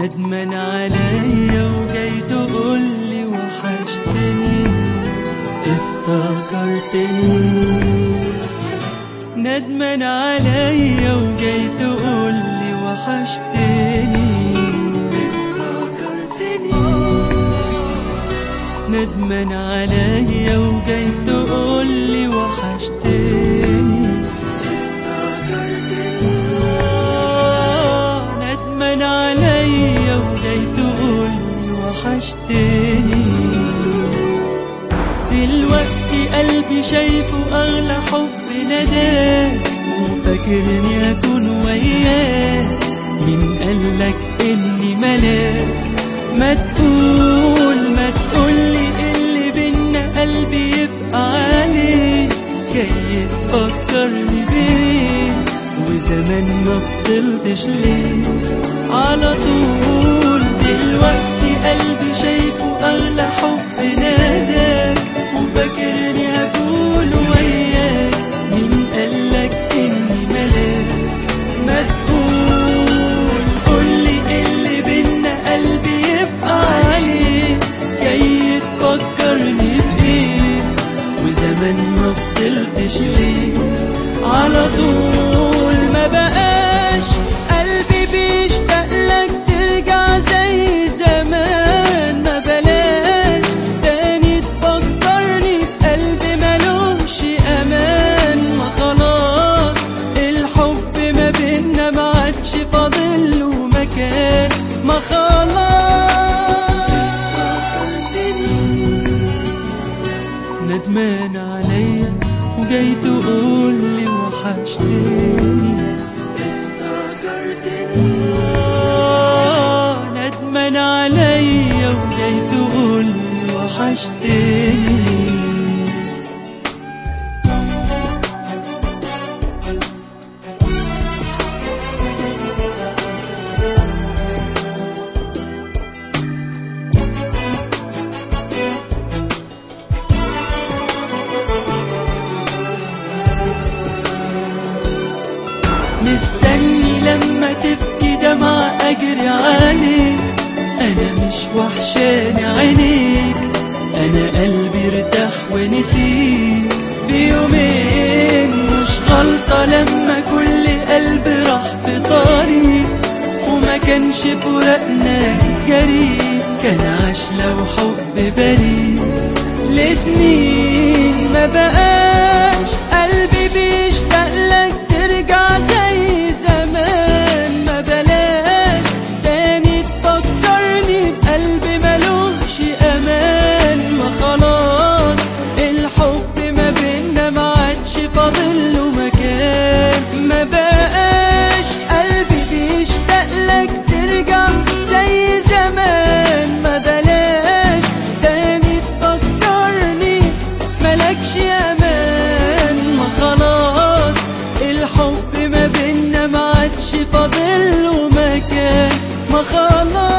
ندمان عليا وجاي تقولي وحشتني افتكرتني ندمان عليا وجاي تقولي وحشتني افتكرتني ندمان عليا وجاي تقولي وحشتني افتكرتني آه، ندمان عليا وجاي تقولي وحشتني دلوقتي قلبي شايفه أغلى حب نداك وفاكرني هكون وياك مين قالك إني ملاك ما تقول ما تقولي اللي بينا قلبي يبقى عليه جاي تفكرني بيه وزمان ما فضلتش ليه على طول دلوقتي قلبي شايفه أغلى حب ناداك وفاكرني هكون وياك مين قالك إني ملاك ما تقول قولي اللي بينا قلبي يبقى عليه جاي تفكرني بإيه وزمان ما فضلتش ليه على طول ما بقاش قلبي بيشتاق لك ترجع زي زمان ما بلاش تاني تفكرني في قلبي ملوش امان ما خلاص الحب ما بينا ما عادش فاضل له مكان ما خلاص ندمان عليا وجاي تقولي وحشتني افتكرتني آه، ندمان عليا وجاي تقولي وحشتني مستني لما تبكي دمع اجري عليك انا مش وحشاني عينيك انا قلبي ارتاح ونسيك بيومين مش غلطة لما كل قلب راح في طريق وما كانش فراقنا جريء كان عاش لو حب بريء لسنين ما بقاش قلبي بيشتاق لك ترجع زي زمان ما بلاش تاني تفكرني بقلبي ملوش امان ما خلاص الحب ما بينا ما عادش فاضل له مكان ما بقاش قلبي بيشتاق لك ترجع زي زمان ما بلاش تاني تفكرني ملكش امان ما خلاص الحب ما بينا ما عادش فاضل له مكان ما خلاص